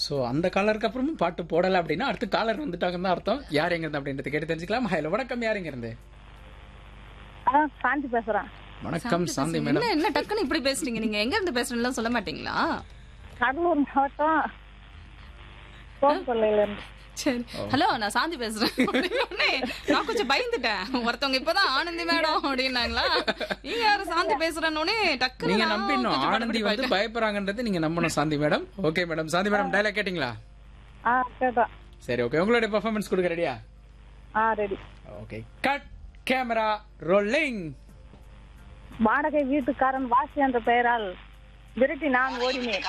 So அந்த காலருக்கு அப்புறமும் பாட்டு போடல அப்படின்னா அடுத்து காலர் வந்துட்டாங்கன்னு தான் அர்த்தம் யார் எங்க இருந்து அப்படின்றது கேட்டு தெரிஞ்சுக்கலாம் ஹலோ வணக்கம் யார் எங்க இருந்து அதான் சாந்தி பேசுறேன் வணக்கம் சாந்தி மேடம் என்ன என்ன டக்குன்னு இப்படி பேசுறீங்க நீங்க எங்க இருந்து பேசுறீங்கன்னு சொல்ல மாட்டீங்களா கடலூர் மாவட்டம் கோப்பள்ளையில இருந்து சரி ஹலோ நான் சாந்தி பேசுறேன் அப்படின்னோடனே நான் கொஞ்சம் பயந்துட்டேன் ஒருத்தவங்க இப்பதான் ஆனந்தி மேடம் அப்படின்னாங்களா நீங்க யாரும் சாந்தி பேசுறேன்னொடனே டக்குன்னு நீங்க நான் நம்பிடணும் கொஞ்சம் ஆனந்தி படபடப்பு வந்து பயப்படுறாங்கன்றது நீங்க நம்பணும் Shanthi madam okay madam Shanthi madam dialogue கேட்டிங்களா ஆ கேட்டேன் சரி ஓகே உங்களுடைய பெர்ஃபார்மன்ஸ் கொடுக்க ரெடியா ஆ ready okay cut camera rolling வாடகை வீட்டுக்காரன் வாசி என்ற பெயரால் விரட்டி நான் ஓடினேன்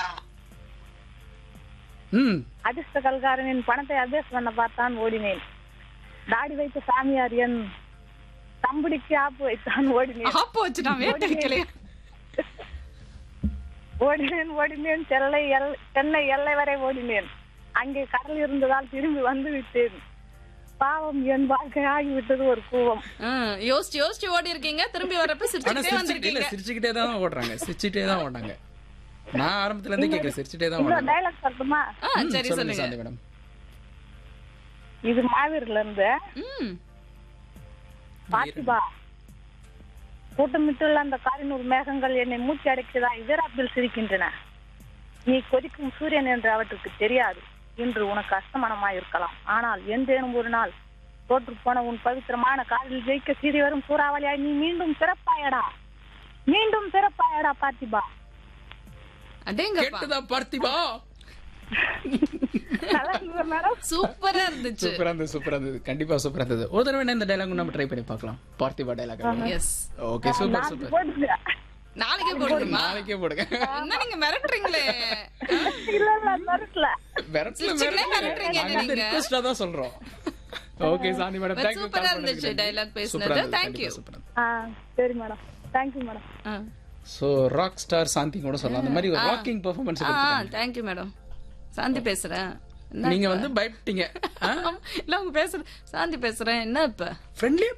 ம் அதிர்ஷ்ட கல்காரனின் பணத்தை அபேஸ் பண்ண பார்த்தான் ஓடினேன் தாடி வைத்த சாமியார் என் தம்புடிக்கு ஆப்பு வைத்தான் ஓடினேன் ஆப்பு வச்சு நான் வேட்டை வைக்கலையா ஓடினேன் ஓடினேன் செல்லை எல் சென்னை எல்லை வரை ஓடினேன் அங்கே கடல் இருந்ததால் திரும்பி வந்து விட்டேன் பாவம் என் வாழ்க்கை ஆகிவிட்டது ஒரு கூவம் ஆ, யோசிச்சு யோசிச்சு ஓடி இருக்கீங்க திரும்பி வரப்ப ஆனா சிரிச்சுட்டே சிரிச்சுக்கிட்டே இல்ல வந்திருக்கீங்க சிரிச்சுக்கிட்டே தான் ஓடுறாங்க சிரிச்சுட்டே தான் ஓடுறாங்க நான் ஆரம்பத்துல இருந்தே கேட்கறேன் சிரிச்சுட்டே தான் இன்னொரு ஓடுறாங்க டைலாக் சொல்லட்டுமா ஆ ம், சரி சொல்லுங்க சொல்லுங்க சாந்தி மேடம் இது மாவீர்ல இருந்து ம் பாத்திபா கூட்டமிட்டுள்ள அந்த காரினூர் மேகங்கள் என்னை மூச்சு அடைக்கிறதா இதராப்பில் சிரிக்கின்றன நீ கொதிக்கும் சூரியன் என்று அவற்றுக்கு தெரியாது இன்று உனக்கு அஸ்தமனமாய் இருக்கலாம் ஆனால் எந்தேனும் ஒரு நாள் தோற்று போன உன் பவித்திரமான காலில் ஜெயிக்க சீறி வரும் சூறாவளியாய் நீ மீண்டும் பிறப்பாயடா மீண்டும் பிறப்பாயடா பார்த்திபா அடேங்கப்பா கேட்டுதா பார்த்திபா நல்லா இருந்தது மேடம் சூப்பரா இருந்துச்சு சூப்பரா இருந்தது சூப்பரா இருந்தது கண்டிப்பா சூப்பரா இருந்தது ஒரு தடவை என்ன இந்த டைலாக் நம்ம ட்ரை பண்ணி பார்க்கலாம் பார்த்திபா dialogue yes okay super super போடுங்க நாளைக்கே போடுமா நாளைக்கே போடுங்க என்ன நீங்க மிரட்டுறீங்களே இல்ல இல்ல மிரட்டல விரட்டல சிரிச்சுக்கிட்டே மிரட்டுறீங்க நீங்க. ரிக்வெஸ்டா தான் சொல்றோம் okay Shanthi madam But thank you சூப்பரா இருந்துச்சு dialogue பேசுனது. Thank you. ஆ சரி மேடம் தேங்க்யூ மேடம் ஆ. சோ ராக் ஸ்டார் சாந்தி கூட சொல்லலாம் அந்த மாதிரி ஒரு ராக்கிங் பெர்ஃபார்மன்ஸ் ஆ தேங்க்யூ மேடம் சாந்தி பேசுறேன் என்ன நீங்க இப்ப? வந்து பயப்பட்டீங்க இல்ல அவங்க பேசுற சாந்தி பேசுறேன் என்ன இப்ப ஃப்ரெண்ட்லியா